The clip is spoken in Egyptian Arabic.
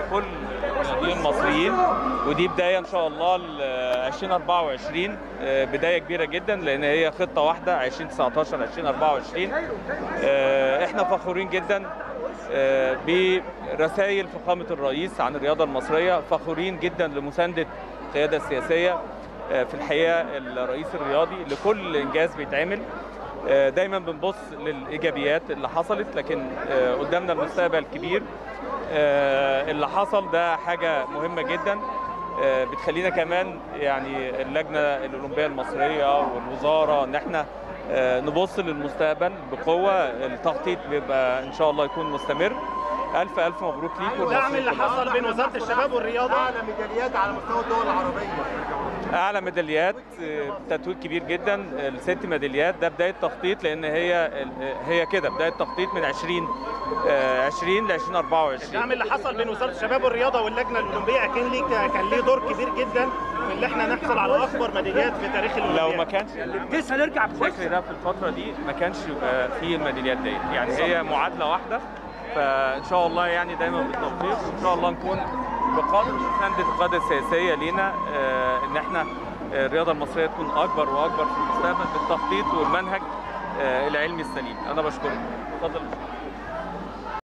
كل الرياضيين المصريين ودي بدايه ان شاء الله ل 2024 آه، بدايه كبيره جدا لان هي خطه واحده 2019 2024 آه، احنا فخورين جدا آه، برسائل فخامه الرئيس عن الرياضه المصريه فخورين جدا لمسانده القياده السياسيه آه، في الحقيقه الرئيس الرياضي لكل انجاز بيتعمل آه، دايما بنبص للايجابيات اللي حصلت لكن آه، قدامنا المستقبل كبير آه، اللي حصل ده حاجه مهمه جدا آه، بتخلينا كمان يعني اللجنه الاولمبيه المصريه والوزاره ان احنا آه، نبص للمستقبل بقوه التخطيط بيبقى ان شاء الله يكون مستمر الف الف مبروك ليكم الدعم اللي حصل بين وزاره الشباب والرياضه اعلى ميداليات على مستوى الدول العربيه اعلى ميداليات آه، تتويج كبير جدا الست ميداليات ده بدايه تخطيط لان هي هي كده بدايه تخطيط من 20 آه، 20 ل 2024 الدعم اللي حصل بين وزاره الشباب والرياضه واللجنه الاولمبيه اكيد ليك كان ليه دور كبير جدا في ان احنا نحصل على اكبر ميداليات في تاريخ الاولمبياد لو ما كانش لسه نرجع الفكر ده في الفتره دي ما كانش يبقى فيه الميداليات ديت يعني هي معادله واحده فان شاء الله يعني دايما بالتوفيق وان شاء الله نكون بقدر مسانده القاده السياسيه لينا آه، ان احنا آه، الرياضه المصريه تكون اكبر واكبر في المستقبل بالتخطيط والمنهج آه، العلمي السليم انا بشكرك اتفضل